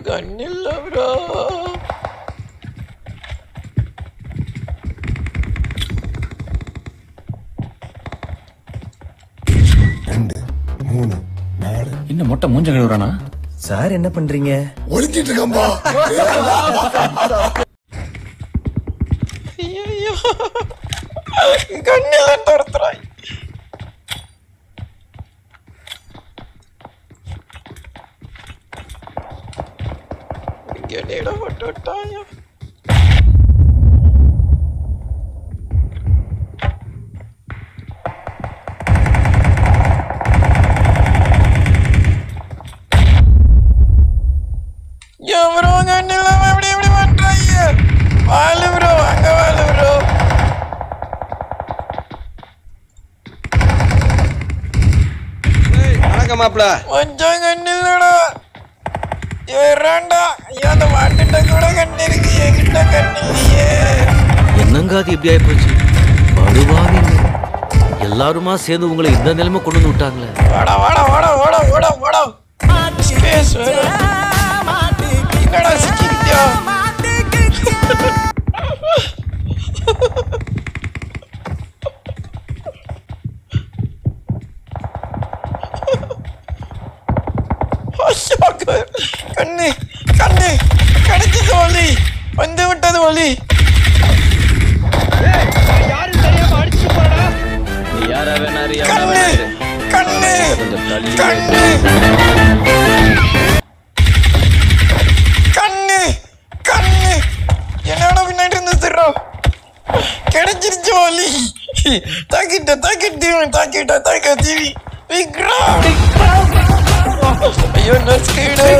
கண்ணில்ல bro ரெண்டு மூணு நாலு இன்னும் மொட்டை மூஞ்ச கழுவுறானா சார் என்ன பண்றீங்க ஒழிச்சிட்டு இருக்கம்பா ஐயோ கண்ணில துரத்துறாய் இங்க நீட போட்டு விட்டாயா ப்ரோ கண்ணில் எப்படி எப்படி பண்றாங்க வாழு ப்ரோ அங்க வாழு ப்ரோ வணக்கம் மாப்பிள கொஞ்சம் கண்ணில்லடா ஏறாண்டா ஐயோ அந்த மாட்டுட்ட கூட கண்ணு இருக்கு என்கிட்ட கண்ணு இல்லையே என்னங்க அது இப்படி ஆயிப்போச்சு படுவாவி எல்லாருமா சேர்ந்து உங்களை இந்த நிலைமை கொண்டு வந்து விட்டாங்களே வாடா வாடா வாடா வாடா வாடா வாடா ஸ்பேஸ் வேற என்னடா சிக்கிக்கிட்டியா ஐயோ, க- கண்ணு கண்ணு கிடைச்சது ஒலி வந்து விட்டது ஒலி யாரா வேணாரு கண்ணு கண்ணு கண்ணு கண்ணு கண்ணு என்னோட பின்னாடி இருந்து சிறோம் கிடைச்சிருச்சு ஒலி தாக்கிட்ட தாக்கிட்டு தாக்கிட்ட தாக்க தீவி விக்ரம் ஐயோ நான் ஸ்கீடு